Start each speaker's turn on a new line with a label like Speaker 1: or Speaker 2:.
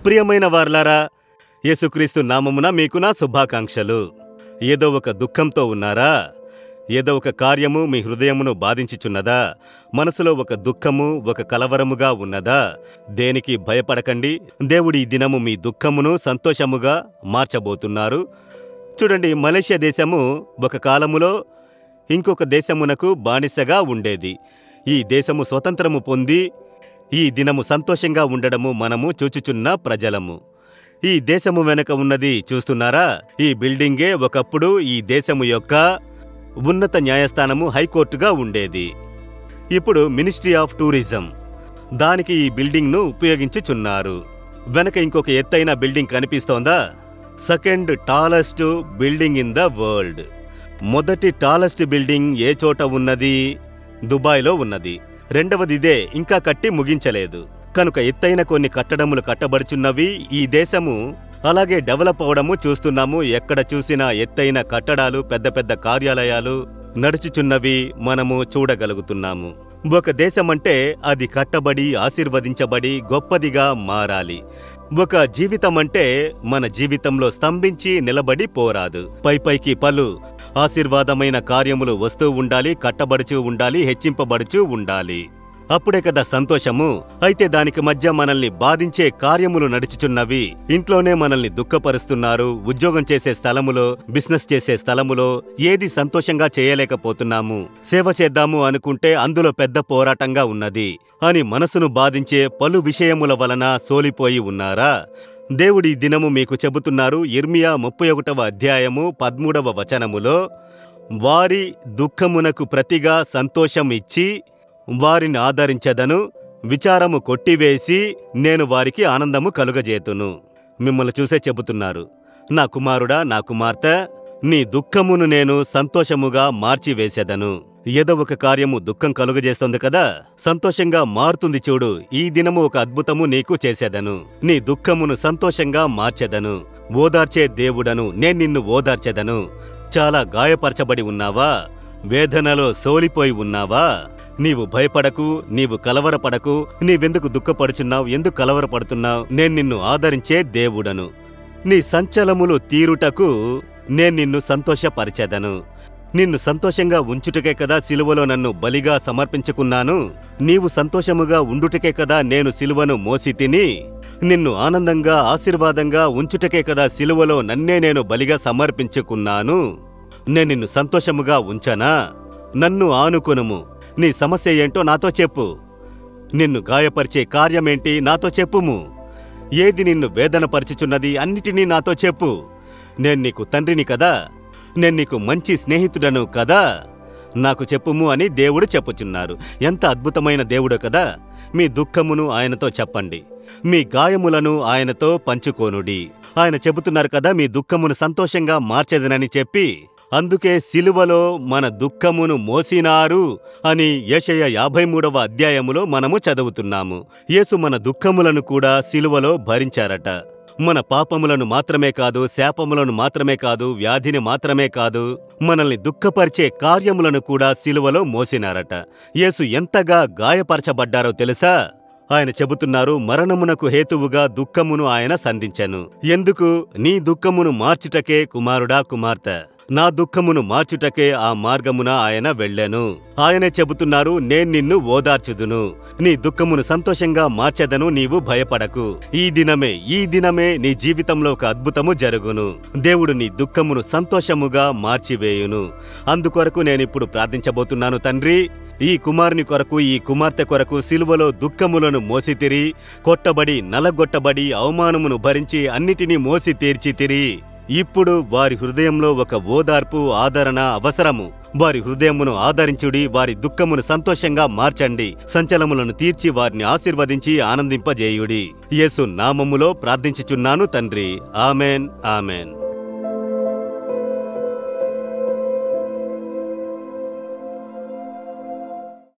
Speaker 1: ప్రియమైన వార్లారా యేసుక్రీస్తు నామమున మీకు నా శుభాకాంక్షలు ఏదో ఒక దుఃఖంతో ఉన్నారా ఏదో ఒక కార్యము మీ హృదయమును బాధించుచున్నదా మనసులో ఒక దుఃఖము ఒక కలవరముగా ఉన్నదా దేనికి భయపడకండి దేవుడి ఈ దినము మీ దుఃఖమును సంతోషముగా మార్చబోతున్నారు చూడండి మలేషియా దేశము ఒక కాలములో ఇంకొక దేశమునకు బానిసగా ఉండేది ఈ దేశము స్వతంత్రము పొంది ఈ దినము సంతోషంగా ఉండడము మనము చూచుచున్న ప్రజలము ఈ దేశము వెనుక ఉన్నది చూస్తున్నారా ఈ బిల్డింగే ఒకప్పుడు ఈ దేశము యొక్క ఉన్నత న్యాయస్థానము హైకోర్టుగా ఉండేది ఇప్పుడు మినిస్ట్రీ ఆఫ్ టూరిజం దానికి ఈ బిల్డింగ్ను ఉపయోగించుచున్నారు వెనక ఇంకొక ఎత్తైన బిల్డింగ్ కనిపిస్తోందా second tallest building in the world మొదటి టాలెస్ట్ బిల్డింగ్ ఏ చోట ఉన్నది దుబాయ్లో ఉన్నది రెండవది ఇదే ఇంకా కట్టి ముగించలేదు కనుక ఎత్తైన కొన్ని కట్టడములు కట్టబడుచున్నవి ఈ దేశము అలాగే డెవలప్ అవడము చూస్తున్నాము ఎక్కడ చూసినా ఎత్తైన కట్టడాలు పెద్ద పెద్ద కార్యాలయాలు నడుచుచున్నవి మనము చూడగలుగుతున్నాము ఒక దేశమంటే అది కట్టబడి ఆశీర్వదించబడి గొప్పదిగా మారాలి ఒక జీవితం అంటే మన జీవితంలో స్తంభించి నిలబడి పోరాదు పైపైకి పలు ఆశీర్వాదమైన కార్యములు వస్తూ ఉండాలి కట్టబడుచూ ఉండాలి హెచ్చింపబడుచూ ఉండాలి అప్పుడే కదా సంతోషము అయితే దానికి మధ్య మనల్ని బాధించే కార్యములు నడుచుచున్నవి ఇంట్లోనే మనల్ని దుఃఖపరుస్తున్నారు ఉద్యోగం చేసే స్థలములో బిజినెస్ చేసే స్థలములో ఏది సంతోషంగా చేయలేకపోతున్నాము సేవ చేద్దాము అనుకుంటే అందులో పెద్ద పోరాటంగా ఉన్నది అని మనసును బాధించే పలు విషయముల వలన సోలిపోయి ఉన్నారా దేవుడి దినము మీకు చెబుతున్నారు ఇర్మియా ముప్పై ఒకటవ అధ్యాయము పదమూడవ వచనములో వారి దుఃఖమునకు ప్రతిగా సంతోషం ఇచ్చి వారిని ఆదరించదను విచారము కొట్టివేసి నేను వారికి ఆనందము కలుగజేతును మిమ్మల్ని చూసే చెబుతున్నారు నా కుమారుడా నా కుమార్తె నీ దుఃఖమును నేను సంతోషముగా మార్చివేసెదను ఏదో ఒక కార్యము దుఃఖం కలుగజేస్తుంది కదా సంతోషంగా మారుతుంది చూడు ఈ దినము ఒక అద్భుతము నీకు చేసేదను నీ దుఃఖమును సంతోషంగా మార్చెదను ఓదార్చే దేవుడను నేను నిన్ను ఓదార్చెదను చాలా గాయపరచబడి ఉన్నావా వేదనలో సోలిపోయి ఉన్నావా నీవు భయపడకు నీవు కలవరపడకు నీవెందుకు దుఃఖపడుచున్నావు ఎందుకు కలవరపడుతున్నావు నేను నిన్ను ఆదరించే దేవుడను నీ సంచలములు తీరుటకు నేను నిన్ను సంతోషపరిచెదను నిన్ను సంతోషంగా ఉంచుటకే కదా సిలువలో నన్ను బలిగా సమర్పించుకున్నాను నీవు సంతోషముగా ఉండుటకే కదా నేను సిలువను మోసి తిని నిన్ను ఆనందంగా ఆశీర్వాదంగా ఉంచుటకే కదా సిలువలో నన్నే నేను బలిగా సమర్పించుకున్నాను నేను నిన్ను సంతోషముగా ఉంచనా నన్ను ఆనుకొనుము నీ సమస్య ఏంటో నాతో చెప్పు నిన్ను గాయపరిచే కార్యమేంటి నాతో చెప్పుము ఏది నిన్ను వేదనపరచుచున్నది అన్నిటినీ నాతో చెప్పు నేను నీకు తండ్రిని కదా నేను నీకు మంచి స్నేహితుడను కదా నాకు చెప్పుము అని దేవుడు చెప్పుచున్నారు ఎంత అద్భుతమైన దేవుడు కదా మీ దుఃఖమును ఆయనతో చెప్పండి మీ గాయములను ఆయనతో పంచుకోనుడి ఆయన చెబుతున్నారు కదా మీ దుఃఖమును సంతోషంగా మార్చెదనని చెప్పి అందుకే సిలువలో మన దుఃఖమును మోసినారు అని యెషయ యాభై మూడవ అధ్యాయములో మనము చదువుతున్నాము యేసు మన దుఃఖములను కూడా సిలువలో భరించారట మన పాపములను మాత్రమే కాదు శాపములను మాత్రమే కాదు వ్యాధిని మాత్రమే కాదు మనల్ని దుఃఖపరిచే కార్యములను కూడా సిలువలో మోసినారట యేసు ఎంతగా గాయపరచబడ్డారో తెలుసా ఆయన చెబుతున్నారు మరణమునకు హేతువుగా దుఃఖమును ఆయన సంధించెను ఎందుకు నీ దుఃఖమును మార్చుటకే కుమారుడా కుమార్తె నా దుఃఖమును మార్చుటకే ఆ మార్గమున ఆయన వెళ్ళెను ఆయనే చెబుతున్నారు నేను నిన్ను ఓదార్చుదును నీ దుఃఖమును సంతోషంగా మార్చెదను నీవు భయపడకు ఈ దినమే ఈ దినమే నీ జీవితంలో ఒక అద్భుతము జరుగును దేవుడు నీ దుఃఖమును సంతోషముగా మార్చివేయును అందుకొరకు నేనిప్పుడు ప్రార్థించబోతున్నాను తండ్రి ఈ కుమారుని కొరకు ఈ కుమార్తె కొరకు సిలువలో దుఃఖములను మోసితిరి కొట్టబడి నలగొట్టబడి అవమానమును భరించి అన్నిటినీ మోసి తీర్చితిరి ఇప్పుడు వారి హృదయంలో ఒక ఓదార్పు ఆదరణ అవసరము వారి హృదయమును ఆదరించుడి వారి దుఃఖమును సంతోషంగా మార్చండి సంచలములను తీర్చి వారిని ఆశీర్వదించి ఆనందింపజేయుడి యేసు నామములో ప్రార్థించుచున్నాను తండ్రి ఆమెన్ ఆమెన్